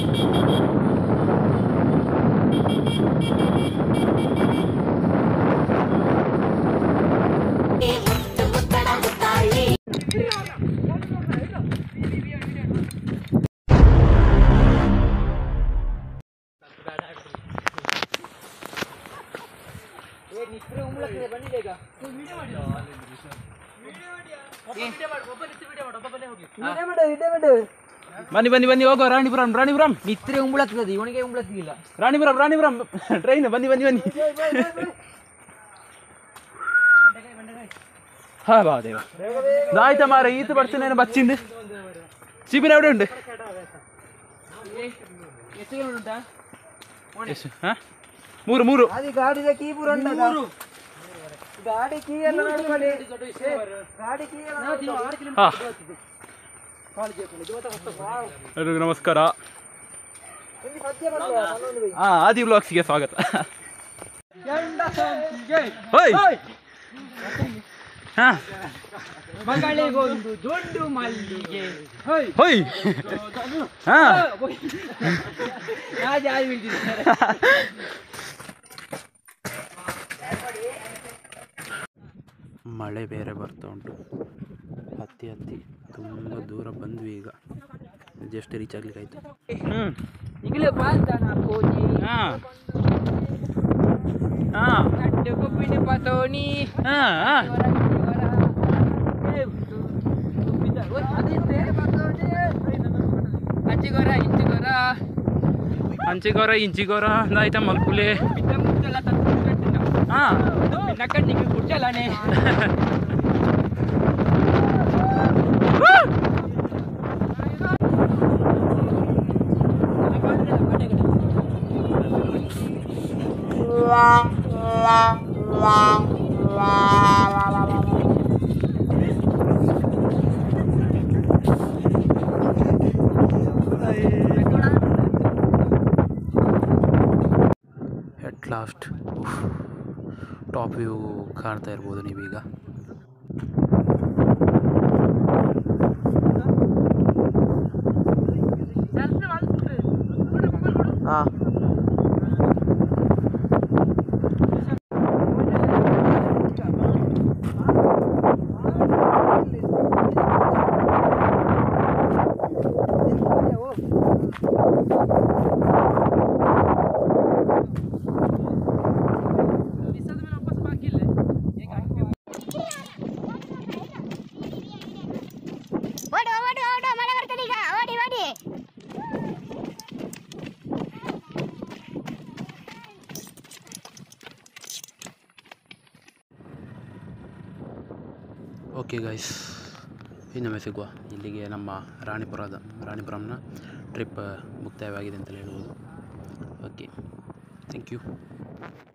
ಬನ್ನಿ ಬನ್ನಿ ಬನ್ನಿ ಹೋಗೋ ರಾಣಿಪುರಂ ರಾಣಿಪುರಂ ನಿತ್ರೆ ಉಂಬಳತ್ತದ ಇವನಿಗೆ ಉಂಬಳತ್ತಿಲ್ಲ ರಾಣಿಪುರಂ ರಾಣಿಪುರಂ ಟ್ರೈನ್ ಬನ್ನಿ ಬನ್ನಿ ಬನ್ನಿ ಹಾ ಬಾ ದೇವ ದಾಯ್ತ ಮಾರ ಈತ ಬರ್ತೀನಿ ಬಚ್ಚಿಂದು ಸಿಬಿನ ಎവിടെ ಉಂಟು ಎಷ್ಟು ಉಂಟಾ ಎಷ್ಟು ಹಾ ಮೂರು ಮೂರು అది గాడిద కీ పురండ గాడి కీ ಎಲ್ಲ ನೋಡ್ಕೊಳ್ಳಿ ಗಾಡಿ ಕೀ ಎಲ್ಲ ಹಾ ಎಲ್ರಿಗೂ ನಮಸ್ಕಾರ ಇಲ್ಲಿ ಸದ್ಯ ಬಂದ ಹನ್ನೊಂದು ಹಾ ಆದಿ ಬ್ಲಾಗ್ಸ್ಗೆ ಸ್ವಾಗತ ಹೋಯ್ ಹಾ ಮಗಳಿಗೊಂದು ದೊಡ್ಡ ಮಲ್ಲಿಗೆ ಹೋಯ್ ಹಾ ರಾಜ ಆಗಿ ಬೀಳ್ತಿದ್ದಾರೆ ಮಳೆ ಬೇರೆ ಬರ್ತಾ ಉಂಟು ಹತ್ತಿ ಹತ್ತಿ ತುಂಬ ದೂರ ಬಂದ್ವಿ ಈಗ ಜಸ್ಟ್ ರೀಚ್ ಆಗ್ಲಿಕ್ಕೆ ಆಯ್ತು ಹ್ಞೂ ಈಗಲೇ ಬಾಲ್ತಾನ ಕೋಜಿ ಹಾಂ ಹಾಂ ನಡ್ಡು ಕುಪ್ಪಿಣಿ ಪತೋಣಿ ಹಾಂ ಹಾಂ ಹಚ್ಚಿಗೊರ ಇಂಚಿಗೊರ ಅಂಚಿಗೋರ ಇಂಚಿಗೋರ ಆಯ್ತಾ ಮಲ್ಕುಲೆ ಬಿದ್ದ ಮುಚ್ಚಲ ತಂದು ಕಟ್ಟಿನ ಹಾಂ ನಕ್ಕಣ್ಣಿಗೆ ಕುಟ್ಟಲಾನೆ ಎಟ್ ಲಾಸ್ಟ್ ಟಾಪ್ ವ್ಯೂ ಕಾಣ್ತಾ ಇರ್ಬೋದು ನೀವೀಗ ಹಾಂ ಓಡು ಓಡು ಓಡು ಮಳೆ ಬರ್ತದೆ ಈಗ ಓಡಿ ಓಡಿ ಓಕೆ ಗೈಸ್ ಇನ್ನೊಮ್ಮೆ ಸಿಗುವ ಇಲ್ಲಿಗೆ ನಮ್ಮ ರಾಣಿಪುರದ ರಾಣಿಪುರಂನ ಟ್ರಿಪ್ ಮುಕ್ತಾಯವಾಗಿದೆ ಅಂತಲೇ ಹೇಳ್ಬೋದು ಓಕೆ ಥ್ಯಾಂಕ್ ಯು